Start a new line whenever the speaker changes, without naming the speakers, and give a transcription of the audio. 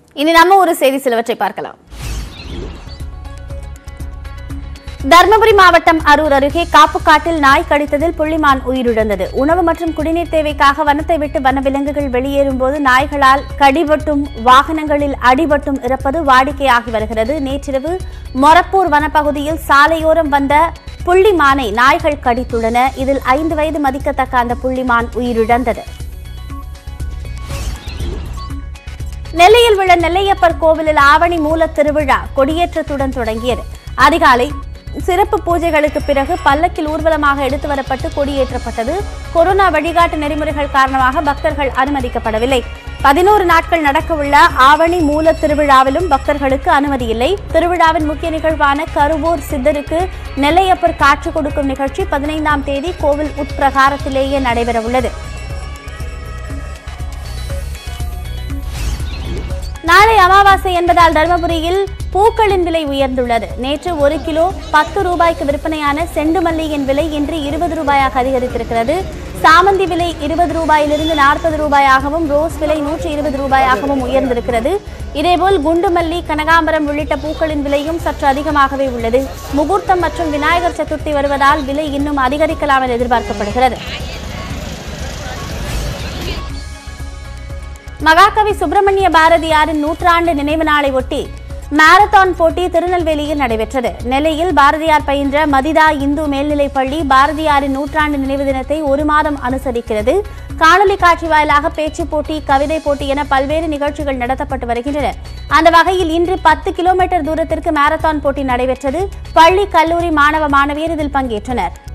இனி நம்ம ஒரு செய்தி சிலவற்றை பார்க்கலாம் தர்மபுரி மாவட்டம் அரூர் அருகே காப்புக்காட்டில் நாய் கடித்ததில் புள்ளிமான் உயிரிழந்தது உணவு மற்றும் குடிநீர் தேவைக்காக வனத்தை விட்டு வனவிலங்குகள் வெளியேறும் போது நாய்களால் கடிபட்டும் வாகனங்களில் அடிபட்டும் இறப்பது வாடிக்கையாகி வருகிறது நேற்றிரவு மொரப்பூர் வனப்பகுதியில் சாலையோரம் வந்த புள்ளிமானை நாய்கள் கடித்துள்ளன இதில் ஐந்து வயது மதிக்கத்தக்க அந்த புள்ளிமான் உயிரிழந்தது நெல்லையில் உள்ள நெல்லையப்பர் கோவிலில் ஆவணி மூல திருவிழா கொடியேற்றத்துடன் தொடங்கியது அதிகாலை சிறப்பு பூஜைகளுக்கு பிறகு பல்லக்கில் ஊர்வலமாக எடுத்து வரப்பட்டு கொடியேற்றப்பட்டது கொரோனா வழிகாட்டு நெறிமுறைகள் காரணமாக பக்தர்கள் அனுமதிக்கப்படவில்லை பதினோரு நாட்கள் நடக்கவுள்ள ஆவணி மூல திருவிழாவிலும் பக்தர்களுக்கு அனுமதி இல்லை திருவிழாவின் முக்கிய நிகழ்வான கருவூர் சித்தருக்கு நெல்லையப்பர் காட்சி கொடுக்கும் நிகழ்ச்சி பதினைந்தாம் தேதி கோவில் உட்பிரகாரத்திலேயே நடைபெறவுள்ளது நாளை அமாவாசை என்பதால் தருமபுரியில் பூக்களின் விலை உயர்ந்துள்ளது நேற்று ஒரு கிலோ பத்து ரூபாய்க்கு விற்பனையான செண்டு மல்லியின் விலை இன்று இருபது ரூபாயாக அதிகரித்திருக்கிறது சாமந்தி விலை இருபது ரூபாயிலிருந்து நாற்பது ரூபாயாகவும் ரோஸ் விலை நூற்றி இருபது ரூபாயாகவும் உயர்ந்திருக்கிறது இதேபோல் குண்டு மல்லி கனகாம்பரம் உள்ளிட்ட பூக்களின் விலையும் சற்று அதிகமாகவே உள்ளது முகூர்த்தம் மற்றும் விநாயகர் சதுர்த்தி வருவதால் விலை இன்னும் அதிகரிக்கலாம் என எதிர்பார்க்கப்படுகிறது மகாகவி சுப்பிரமணிய பாரதியாரின் நூற்றாண்டு நினைவு நாளை ஒட்டி மாரத்தான் போட்டி திருநெல்வேலியில் நடைபெற்றது நெல்லையில் பாரதியார் பயின்ற மதிதா இந்து மேல்நிலைப் பள்ளி பாரதியாரின் நூற்றாண்டு நினைவு தினத்தை ஒரு மாதம் அனுசரிக்கிறது காணொலி காட்சி வாயிலாக பேச்சு போட்டி கவிதை போட்டி என பல்வேறு நிகழ்ச்சிகள் நடத்தப்பட்டு வருகின்றன அந்த வகையில் இன்று பத்து கிலோமீட்டர் தூரத்திற்கு மாரத்தான் போட்டி நடைபெற்றது பள்ளி கல்லூரி மாணவ மாணவியர் இதில் பங்கேற்றனர்